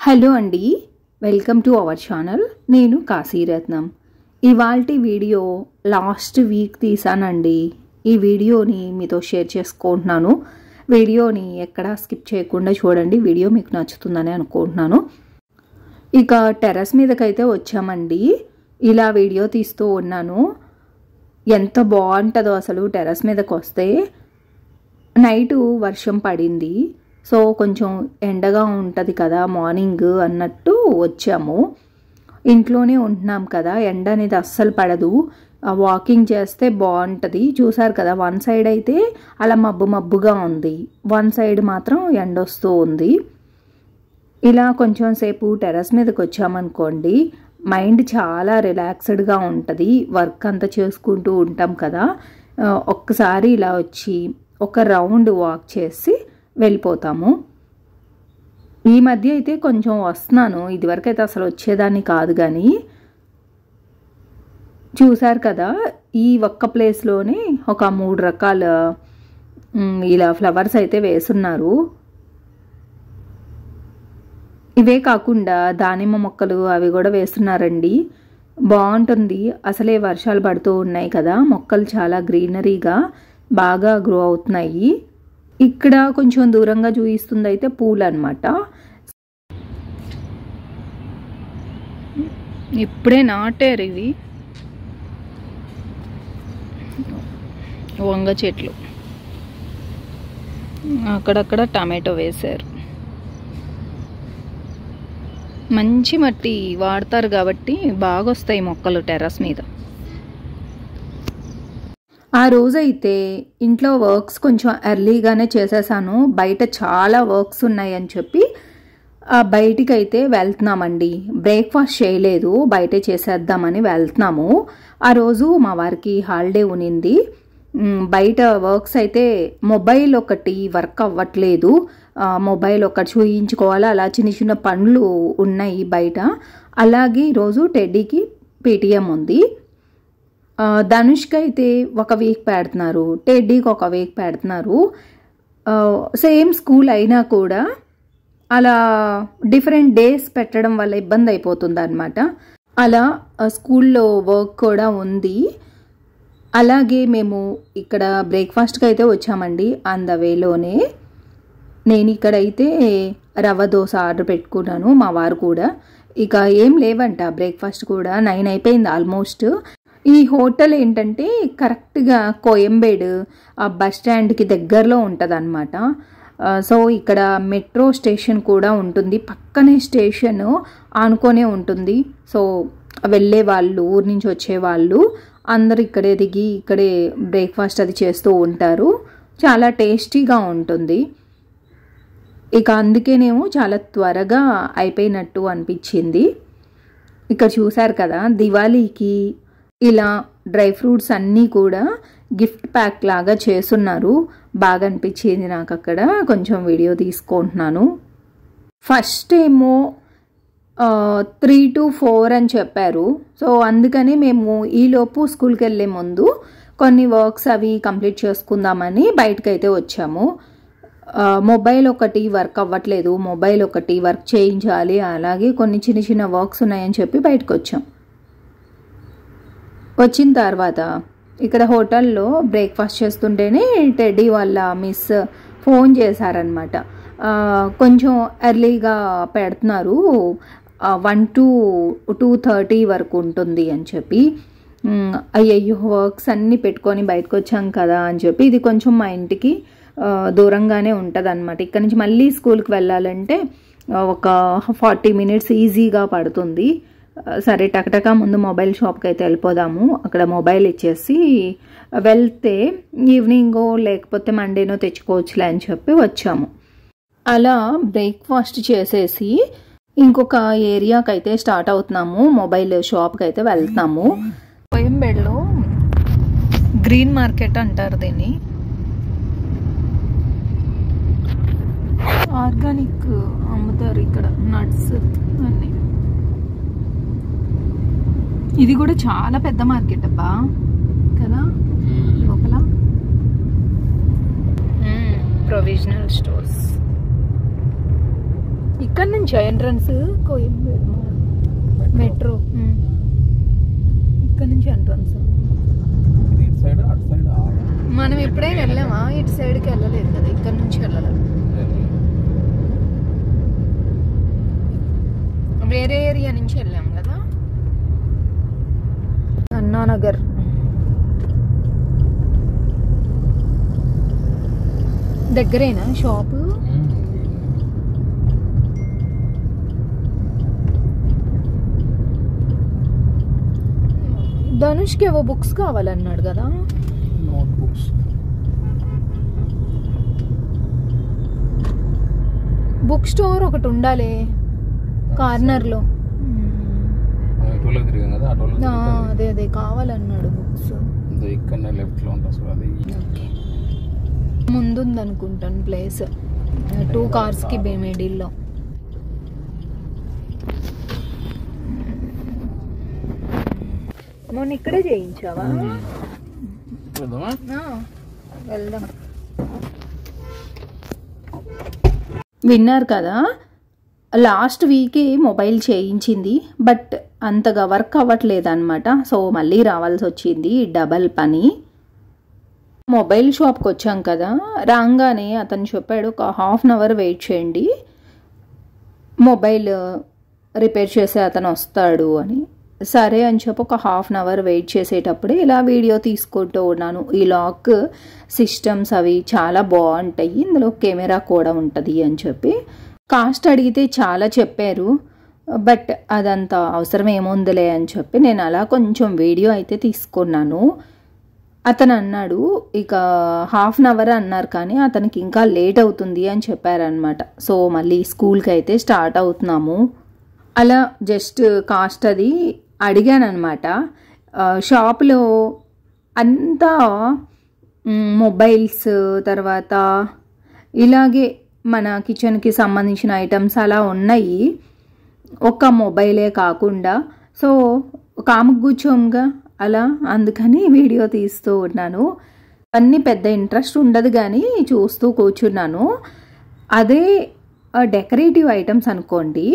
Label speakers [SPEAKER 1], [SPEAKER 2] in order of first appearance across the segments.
[SPEAKER 1] Hello అండి welcome to our channel నేను కాశీరత్నం ఇవాల్టి వీడియో లాస్ట్ వీక్ తీసానండి ఈ వీడియోని మీతో షేర్ చేసుకుంటున్నాను వీడియోని ఎక్కడా స్కిప్ చేయకుండా చూడండి వీడియో మీకు నచ్చుతుందని అనుకుంటున్నాను ఇక టెర్రస్ మీదకైతే వచ్చామండి ఇలా వీడియో తీస్తూ ఉన్నాను ఎంత బాగుంటుందో అసలు టెర్రస్ మీదకి వస్తే నైటు వర్షం పడింది సో కొంచెం ఎండగా ఉంటుంది కదా మార్నింగ్ అన్నట్టు వచ్చాము ఇంట్లోనే ఉంటున్నాం కదా ఎండ అనేది అస్సలు పడదు వాకింగ్ చేస్తే బాగుంటుంది చూసారు కదా వన్ సైడ్ అయితే అలా మబ్బు మబ్బుగా ఉంది వన్ సైడ్ మాత్రం ఎండ వస్తూ ఉంది ఇలా కొంచెం సేపు టెర్రస్ మీదకి వచ్చామనుకోండి మైండ్ చాలా రిలాక్స్డ్గా ఉంటుంది వర్క్ అంతా చేసుకుంటూ ఉంటాం కదా ఒక్కసారి ఇలా వచ్చి ఒక రౌండ్ వాక్ చేసి వెళ్ళిపోతాము ఈ మధ్య అయితే కొంచెం వస్తున్నాను ఇదివరకు అయితే అసలు వచ్చేదాన్ని కాదు కానీ చూసారు కదా ఈ ఒక్క ప్లేస్లోనే ఒక మూడు రకాల ఇలా ఫ్లవర్స్ అయితే వేసున్నారు ఇవే కాకుండా దానిమ్మ మొక్కలు అవి కూడా వేస్తున్నారండి బాగుంటుంది అసలే వర్షాలు పడుతూ ఉన్నాయి కదా మొక్కలు చాలా గ్రీనరీగా బాగా గ్రో అవుతున్నాయి ఇక్కడ కొంచెం దూరంగా చూపిస్తుంది అయితే పూలు అనమాట ఇప్పుడే నాటారు ఇవి వంగ చెట్లు అక్కడక్కడ టమాటో వేశారు మంచి మట్టి వాడతారు కాబట్టి బాగా వస్తాయి మొక్కలు టెర్రస్ మీద ఆ రోజైతే ఇంట్లో వర్క్స్ కొంచెం ఎర్లీగానే చేసేసాను బయట చాలా వర్క్స్ ఉన్నాయని చెప్పి బయటికి అయితే వెళ్తున్నామండి బ్రేక్ఫాస్ట్ చేయలేదు బయటే చేసేద్దామని వెళ్తున్నాము ఆ రోజు మా వారికి హాలిడే ఉనింది బయట వర్క్స్ అయితే మొబైల్ ఒకటి వర్క్ అవ్వట్లేదు మొబైల్ ఒకటి చూయించుకోవాలి అలా చిన్న చిన్న పనులు ఉన్నాయి బయట అలాగే ఈరోజు టెడ్డీకి పేటిఎం ఉంది ధనుష్కి అయితే ఒక వీక్ పెడుతున్నారు టెడ్డీకి ఒక వీక్ పెడుతున్నారు సేమ్ స్కూల్ అయినా కూడా అలా డిఫరెంట్ డేస్ పెట్టడం వల్ల ఇబ్బంది అయిపోతుంది అనమాట అలా స్కూల్లో వర్క్ కూడా ఉంది అలాగే మేము ఇక్కడ బ్రేక్ఫాస్ట్కి అయితే వచ్చామండి ఆన్ ద వేలోనే నేను ఇక్కడైతే రవ్వ దోశ ఆర్డర్ పెట్టుకున్నాను మా వారు కూడా ఇక ఏం లేవంట బ్రేక్ఫాస్ట్ కూడా నైన్ అయిపోయింది ఆల్మోస్ట్ ఈ హోటల్ ఏంటంటే కరెక్ట్గా కోయంబేడు ఆ బస్ స్టాండ్కి దగ్గరలో ఉంటుంది అనమాట సో ఇక్కడ మెట్రో స్టేషన్ కూడా ఉంటుంది పక్కనే స్టేషన్ ఆనుకొనే ఉంటుంది సో వెళ్ళే వాళ్ళు ఊరి నుంచి వచ్చే వాళ్ళు అందరు ఇక్కడే దిగి ఇక్కడే బ్రేక్ఫాస్ట్ అది చేస్తూ ఉంటారు చాలా టేస్టీగా ఉంటుంది ఇక అందుకేనేమో చాలా త్వరగా అయిపోయినట్టు అనిపించింది ఇక్కడ చూసారు కదా దివాళీకి ఇలా డ్రై ఫ్రూట్స్ అన్నీ కూడా గిఫ్ట్ ప్యాక్ లాగా చేస్తున్నారు బాగా అనిపించింది నాకు అక్కడ కొంచెం వీడియో తీసుకుంటున్నాను ఫస్ట్ ఏమో త్రీ టు ఫోర్ అని చెప్పారు సో అందుకని మేము ఈలోపు స్కూల్కి వెళ్ళే ముందు కొన్ని వర్క్స్ అవి కంప్లీట్ చేసుకుందామని బయటకైతే వచ్చాము మొబైల్ ఒకటి వర్క్ అవ్వట్లేదు మొబైల్ ఒకటి వర్క్ చేయించాలి అలాగే కొన్ని చిన్న చిన్న వర్క్స్ ఉన్నాయని చెప్పి బయటకు వచ్చాం వచ్చిన తర్వాత ఇక్కడ హోటల్లో బ్రేక్ఫాస్ట్ చేస్తుంటేనే టెడ్డీ వాళ్ళ మిస్ ఫోన్ చేశారనమాట కొంచెం ఎర్లీగా పెడుతున్నారు వన్ టు టూ థర్టీ వరకు ఉంటుంది అని చెప్పి అయ్యయ్యో వర్క్స్ అన్నీ పెట్టుకొని బయటకు వచ్చాం కదా అని చెప్పి ఇది కొంచెం మా ఇంటికి దూరంగానే ఉంటుంది అనమాట ఇక్కడ నుంచి మళ్ళీ స్కూల్కి వెళ్ళాలంటే ఒక ఫార్టీ మినిట్స్ ఈజీగా పడుతుంది సరే టకటక ముందు మొబైల్ షాప్కి అయితే వెళ్ళిపోదాము అక్కడ మొబైల్ ఇచ్చేసి వెళ్తే ఈవినింగో లేకపోతే మండేనో తెచ్చుకోవచ్చులే అని చెప్పి వచ్చాము అలా బ్రేక్ఫాస్ట్ చేసేసి ఇంకొక ఏరియాకి అయితే స్టార్ట్ అవుతున్నాము మొబైల్ షాప్కి అయితే వెళ్తున్నాము కోయంబేడులో గ్రీన్ మార్కెట్ అంటారు దీన్ని ఆర్గానిక్ అమ్ముతారు ఇక్కడ నట్స్ అన్నీ ఇది కూడా చాలా పెద్ద మార్కెట్ అబ్బా కదా లోపల ప్రొవిజనల్ స్టోర్స్ ఇక్కడ నుంచి ఎంట్రన్స్ మెట్రో ఇక్కడ నుంచి ఎంట్రన్స్
[SPEAKER 2] ఇది ఇటు సైడ్ అటు సైడ్ ఆ-
[SPEAKER 1] మనం ఎప్పుడైనా వెళ్ళామా ఇటు సైడ్కి వెళ్ళలేదు కదా ఇక్కడ నుంచి వెళ్ళాలి వేరే ఏరియా నుంచి వెళ్ళాం కదా అన్నానగర్ దగ్గరేనా షాపు
[SPEAKER 2] ఉమ్.
[SPEAKER 1] ధనుష్కి ఏవో బుక్స్ కావాలన్నాడు కదా
[SPEAKER 2] నోట్ బుక్స్
[SPEAKER 1] బుక్ స్టోర్ ఒకటి ఉండాలి కార్నర్లో
[SPEAKER 2] ఆటోలో తిరిగాం కదా ఆటోలో
[SPEAKER 1] ఆ, అదే అదే కావాలన్నాడు బుక్స్
[SPEAKER 2] ఇక్కడ లెఫ్ట్ లో ఉంటుంది సో అది
[SPEAKER 1] ముందుంది అనుకుంటాను ప్లేస్ టూ కార్స్ కి మిడిల్లో మొన్న ఇక్కడే చేయించావా
[SPEAKER 2] వెళ్దామా
[SPEAKER 1] ఆ, వెళ్దాం విన్నారు కదా లాస్ట్ వీకే మొబైల్ చేయించింది బట్ అంతగా వర్క్ అవ్వట్లేదు అనమాట సో మళ్ళీ రావాల్సి వచ్చింది డబల్ పని మొబైల్ షాప్కి వచ్చాం కదా రాగానే అతను చెప్పాడు ఒక హాఫ్ అన్ అవర్ వెయిట్ చేయండి మొబైల్ రిపేర్ చేసే అతను వస్తాడు అని సరే అని చెప్పి ఒక హాఫ్ అన్ అవర్ వెయిట్ చేసేటప్పుడు ఇలా వీడియో తీసుకుంటూ ఉన్నాను ఈ లాక్ సిస్టమ్స్ అవి చాలా బాగుంటాయి ఇందులో కెమెరా కూడా ఉంటుంది అని చెప్పి కాస్ట్ అడిగితే చాలా చెప్పారు బట్ అదంత అవసరం ఏముందిలే అని చెప్పి నేను అలా కొంచెం వీడియో అయితే తీసుకున్నాను అతను అన్నాడు ఇక హాఫ్ అన్ అవర్ అన్నారు కానీ అతనికి ఇంకా లేట్ అవుతుంది అని చెప్పారనమాట సో మళ్ళీ స్కూల్కి అయితే స్టార్ట్ అవుతున్నాము అలా జస్ట్ కాస్ట్ అది అడిగానమాట షాప్లో అంతా మ్, మొబైల్స్ తర్వాత ఇలాగే మన కిచెన్కి సంబంధించిన ఐటమ్స్ అలా ఉన్నాయి ఒక్క మొబైలే కాకుండా సో కాముకు కూర్చోంగా అలా అందుకని వీడియో తీస్తూ ఉన్నాను అన్నీ పెద్ద ఇంట్రెస్ట్ ఉండదు కానీ చూస్తూ కూర్చున్నాను అదే డెకరేటివ్ ఐటమ్స్ అనుకోండి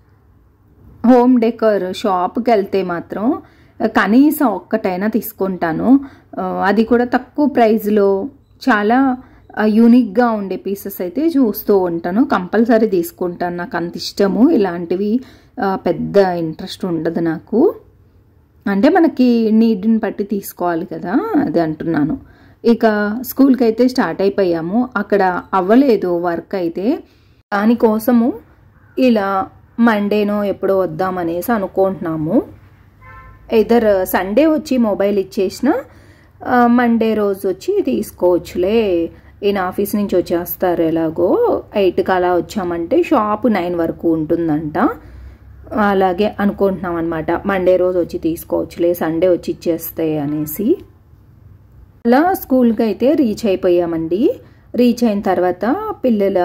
[SPEAKER 1] హోమ్ డెకర్ షాప్కి వెళ్తే మాత్రం కనీసం ఒక్కటైనా తీసుకుంటాను ఆ, అది కూడా తక్కువ ప్రైస్లో చాలా యూనిక్గా ఉండే పీసెస్ అయితే చూస్తూ ఉంటాను కంపల్సరీ తీసుకుంటాను నాకు అంత ఇష్టము ఇలాంటివి ఆ, పెద్ద ఇంట్రెస్ట్ ఉండదు నాకు అంటే మనకి నీడ్ని బట్టి తీసుకోవాలి కదా అది అంటున్నాను ఇక స్కూల్కి అయితే స్టార్ట్ అయిపోయాము అక్కడ అవ్వలేదు వర్క్ అయితే దానికోసము ఇలా మండేనో ఎప్పుడో వద్దామనేసి అనుకుంటున్నాము ఇద్దరు సండే వచ్చి మొబైల్ ఇచ్చేసిన మండే రోజు వచ్చి తీసుకోవచ్చులే ఈయన ఆఫీస్ నుంచి వచ్చేస్తారు ఎలాగో ఎయిట్కి అలా వచ్చామంటే షాప్ నైన్ వరకు ఉంటుందంట అలాగే అనుకుంటున్నాం అనమాట మండే రోజు వచ్చి తీసుకోవచ్చులే సండే వచ్చి ఇచ్చేస్తే అనేసి అలా స్కూల్కి అయితే రీచ్ అయిపోయామండి రీచ్ అయిన తర్వాత పిల్లల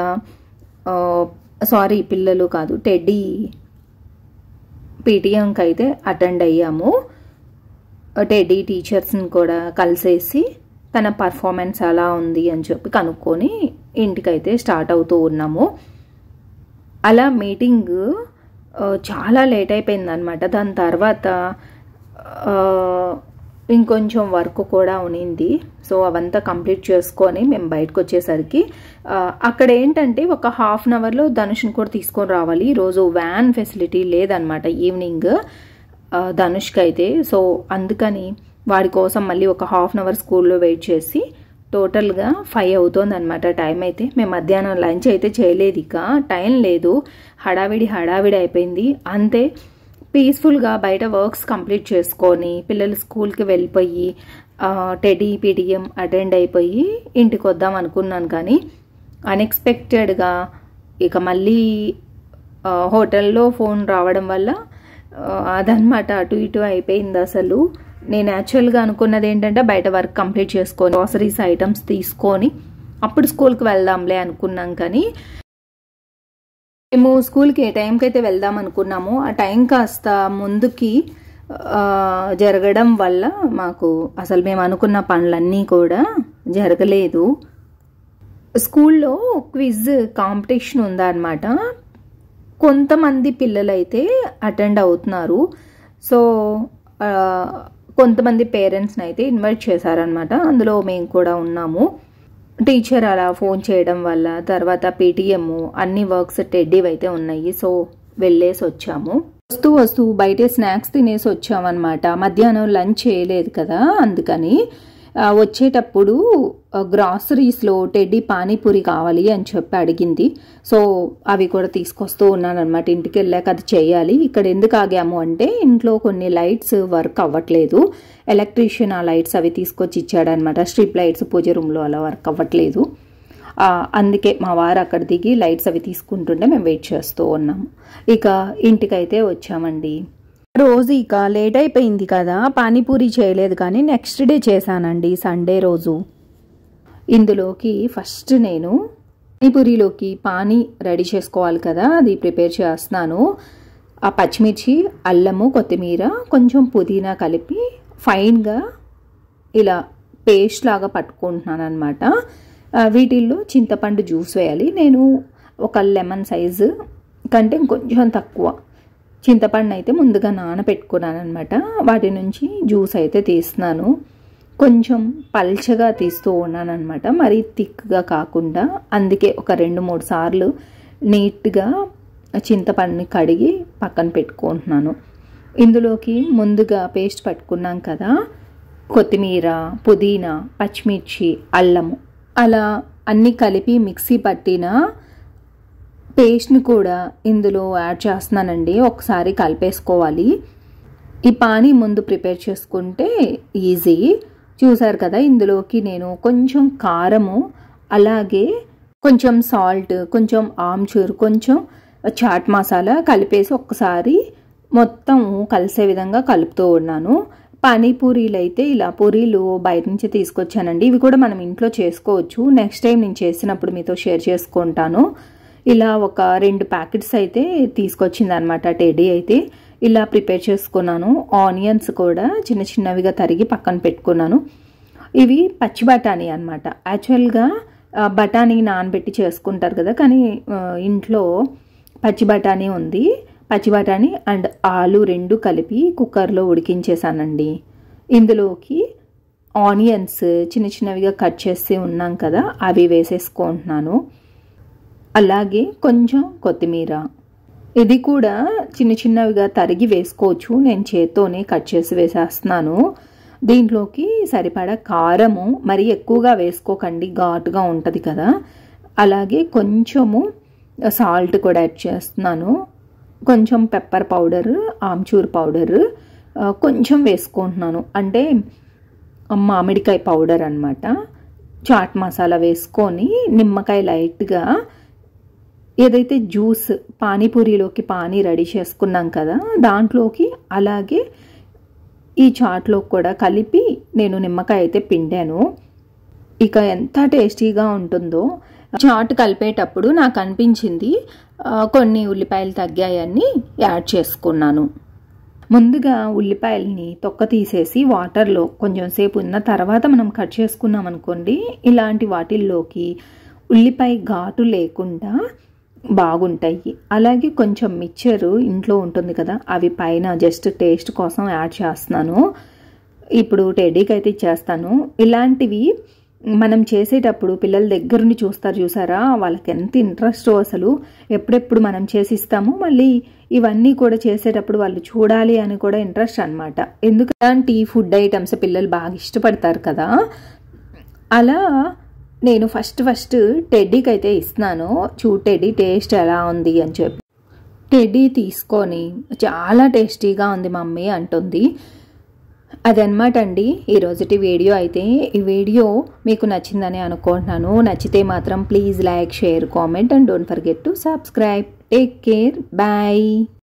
[SPEAKER 1] సారీ పిల్లలు కాదు టెడ్డీ పీటీఎంకి అయితే అటెండ్ అయ్యాము టెడ్డీ టీచర్స్ని కూడా కలిసేసి తన పర్ఫార్మెన్స్ ఎలా ఉంది అని చెప్పి కనుక్కొని ఇంటికైతే స్టార్ట్ అవుతూ ఉన్నాము అలా మీటింగ్ ఆ, చాలా లేట్ అయిపోయింది అనమాట దాని తర్వాత ఆ, ఇంకొంచెం వర్క్ కూడా ఉనింది సో అవంతా కంప్లీట్ చేసుకొని మేము బయటకు వచ్చేసరికి ఆ, అక్కడ ఏంటంటే ఒక హాఫ్ అన్ అవర్లో ధనుష్ని కూడా తీసుకొని రావాలి ఈరోజు వ్యాన్ ఫెసిలిటీ లేదనమాట ఈవినింగ్ ఆ, ధనుష్కి అయితే సో అందుకని వాడి కోసం మళ్ళీ ఒక హాఫ్ అన్ అవర్ స్కూల్లో వెయిట్ చేసి టోటల్గా ఫైవ్ అవుతుంది అనమాట టైం అయితే మేము మధ్యాహ్నం లంచ్ అయితే చేయలేదు ఇక టైం లేదు హడావిడి హడావిడి అయిపోయింది అంతే పీస్ఫుల్గా బయట వర్క్స్ కంప్లీట్ చేసుకొని పిల్లలు స్కూల్కి వెళ్ళిపోయి టెడీ పీడిఎం అటెండ్ అయిపోయి ఇంటికి వద్దాం అనుకున్నాను కానీ అన్ఎక్స్పెక్టెడ్గా ఇక మళ్ళీ ఆ, హోటల్లో ఫోన్ రావడం వల్ల ఆ, అదనమాట అటు ఇటు అయిపోయింది అసలు నేను యాక్చువల్గా అనుకున్నది ఏంటంటే బయట వర్క్ కంప్లీట్ చేసుకొని గ్రాసరీస్ ఐటమ్స్ తీసుకొని అప్పుడు స్కూల్కి వెళ్దాంలే అనుకున్నాం కానీ మేము స్కూల్కి ఏ టైంకి అయితే వెళ్దాం అనుకున్నామో ఆ టైం కాస్త ముందుకి ఆ, జరగడం వల్ల మాకు అసలు మేము అనుకున్న పనులన్నీ కూడా జరగలేదు స్కూల్లో క్విజ్ కాంపిటీషన్ ఉందన్నమాట కొంతమంది పిల్లలైతే అటెండ్ అవుతున్నారు సో ఆ, కొంతమంది పేరెంట్స్ని అయితే ఇన్వైట్ చేశారనమాట అందులో మేము కూడా ఉన్నాము టీచర్ అలా ఫోన్ చేయడం వల్ల తర్వాత పేటిఎం అన్ని వర్క్స్ టెడ్డీవి అయితే ఉన్నాయి సో వెళ్ళేసి వచ్చాము వస్తూ వస్తూ బయటే స్నాక్స్ తినేసి వచ్చామన్నమాట మధ్యాహ్నం లంచ్ చేయలేదు కదా అందుకని ఆ, వచ్చేటప్పుడు గ్రాసరీస్లో టెడ్డీ పానీపూరి కావాలి అని చెప్పి అడిగింది సో అవి కూడా తీసుకొస్తూ ఉన్నాను అనమాట ఇంటికి వెళ్ళాక అది చేయాలి ఇక్కడ ఎందుకు ఆగాము అంటే ఇంట్లో కొన్ని లైట్స్ వర్క్ అవ్వట్లేదు ఎలక్ట్రీషియన్ ఆ లైట్స్ అవి తీసుకొచ్చి ఇచ్చాడనమాట స్ట్రిప్ లైట్స్ పూజ రూమ్లో అలా వర్క్ అవ్వట్లేదు ఆ, అందుకే మా వారు అక్కడ దిగి లైట్స్ అవి తీసుకుంటుంటే మేము వెయిట్ చేస్తూ ఉన్నాము ఇక ఇంటికైతే వచ్చామండి రోజు ఇక లేట్ అయిపోయింది కదా పానీపూరి చేయలేదు కానీ నెక్స్ట్ డే చేశానండి సండే రోజు ఇందులోకి ఫస్ట్ నేను పానీపూరిలోకి పానీ రెడీ చేసుకోవాలి కదా అది ప్రిపేర్ చేస్తున్నాను ఆ పచ్చిమిర్చి అల్లము కొత్తిమీర కొంచెం పుదీనా కలిపి ఫైన్గా ఇలా పేస్ట్ లాగా పట్టుకుంటున్నాను అనమాట వీటిల్లో చింతపండు జ్యూస్ వేయాలి నేను ఒక లెమన్ సైజు కంటే కొంచెం తక్కువ చింతపండు అయితే ముందుగా నానబెట్టుకున్నాను అనమాట వాటి నుంచి జ్యూస్ అయితే తీస్తున్నాను కొంచెం పల్చగా తీస్తూ ఉన్నాను అనమాట మరీ థిక్గా కాకుండా అందుకే ఒక రెండు మూడు సార్లు నీట్గా చింతపండుని కడిగి పక్కన పెట్టుకుంటున్నాను ఇందులోకి ముందుగా పేస్ట్ పట్టుకున్నాం కదా కొత్తిమీర పుదీనా పచ్చిమిర్చి అల్లము అలా అన్నీ కలిపి మిక్సీ పట్టిన పేస్ట్ని కూడా ఇందులో యాడ్ చేస్తున్నానండి ఒకసారి కలిపేసుకోవాలి ఈ పానీ ముందు ప్రిపేర్ చేసుకుంటే ఈజీ చూసారు కదా ఇందులోకి నేను కొంచెం కారము అలాగే కొంచెం సాల్ట్ కొంచెం ఆమ్చూర్ కొంచెం చాట్ మసాలా కలిపేసి ఒక్కసారి మొత్తం కలిసే విధంగా కలుపుతూ ఉన్నాను పానీపూరీలు అయితే ఇలా పూరీలు బయట నుంచి తీసుకొచ్చానండి ఇవి కూడా మనం ఇంట్లో చేసుకోవచ్చు నెక్స్ట్ టైం నేను చేసినప్పుడు మీతో షేర్ చేసుకుంటాను ఇలా ఒక రెండు ప్యాకెట్స్ అయితే తీసుకొచ్చింది అనమాట టెడీ అయితే ఇలా ప్రిపేర్ చేసుకున్నాను ఆనియన్స్ కూడా చిన్న చిన్నవిగా తరిగి పక్కన పెట్టుకున్నాను ఇవి పచ్చి బఠానీ అనమాట యాక్చువల్గా ఆ, బఠానీ నానబెట్టి చేసుకుంటారు కదా కానీ ఆ, ఇంట్లో పచ్చి బఠానీ ఉంది పచ్చి బఠానీ అండ్ ఆలు రెండు కలిపి కుక్కర్లో ఉడికించేసానండి ఇందులోకి ఆనియన్స్ చిన్న చిన్నవిగా కట్ చేసి ఉన్నాం కదా అవి వేసేసుకుంటున్నాను అలాగే కొంచెం కొత్తిమీర ఇది కూడా చిన్న చిన్నవిగా తరిగి వేసుకోవచ్చు నేను చేత్తోనే కట్ చేసి వేసేస్తున్నాను దీంట్లోకి సరిపడా కారము మరి ఎక్కువగా వేసుకోకండి ఘాటుగా ఉంటుంది కదా అలాగే కొంచెము సాల్ట్ కూడా యాడ్ చేస్తున్నాను కొంచెం పెప్పర్ పౌడర్ ఆమ్చూర్ పౌడర్ ఆ, కొంచెం వేసుకుంటున్నాను అంటే మామిడికాయ పౌడర్ అనమాట చాట్ మసాలా వేసుకొని నిమ్మకాయ లైట్గా ఏదైతే జ్యూస్ పానీపూరిలోకి పానీ రెడీ చేసుకున్నాం కదా దాంట్లోకి అలాగే ఈ చాట్లో కూడా కలిపి నేను నిమ్మకాయ అయితే పిండాను ఇక ఎంత టేస్టీగా ఉంటుందో చాట్ కలిపేటప్పుడు నాకు అనిపించింది ఆ, కొన్ని ఉల్లిపాయలు తగ్గాయని యాడ్ చేసుకున్నాను ముందుగా ఉల్లిపాయల్ని తొక్క తీసేసి వాటర్లో కొంచెం సేపు ఉన్న తర్వాత మనం కట్ చేసుకున్నాం అనుకోండి ఇలాంటి వాటిల్లోకి ఉల్లిపాయ ఘాటు లేకుండా బాగుంటాయి అలాగే కొంచెం మిక్చరు ఇంట్లో ఉంటుంది కదా అవి పైన జస్ట్ టేస్ట్ కోసం యాడ్ చేస్తున్నాను ఇప్పుడు టెడ్డీకి అయితే ఇచ్చేస్తాను ఇలాంటివి మనం చేసేటప్పుడు పిల్లల దగ్గరుండి చూస్తారు చూసారా వాళ్ళకి ఎంత ఇంట్రెస్ట్ అసలు ఎప్పుడెప్పుడు మనం చేసిస్తాము మళ్ళీ ఇవన్నీ కూడా చేసేటప్పుడు వాళ్ళు చూడాలి అని కూడా ఇంట్రెస్ట్ అనమాట ఎందుకు ఇలాంటి ఫుడ్ ఐటమ్స్ పిల్లలు బాగా ఇష్టపడతారు కదా అలా నేను ఫస్ట్ ఫస్ట్ టెడ్డీకి అయితే ఇస్తున్నాను చూ టెడ్డీ టేస్ట్ ఎలా ఉంది అని చెప్పి టెడ్డీ తీసుకొని చాలా టేస్టీగా ఉంది మమ్మీ అంటుంది అదనమాట అండి ఈరోజుటి వీడియో అయితే ఈ వీడియో మీకు నచ్చిందని అనుకుంటున్నాను నచ్చితే మాత్రం please like share comment and don't forget to subscribe take care bye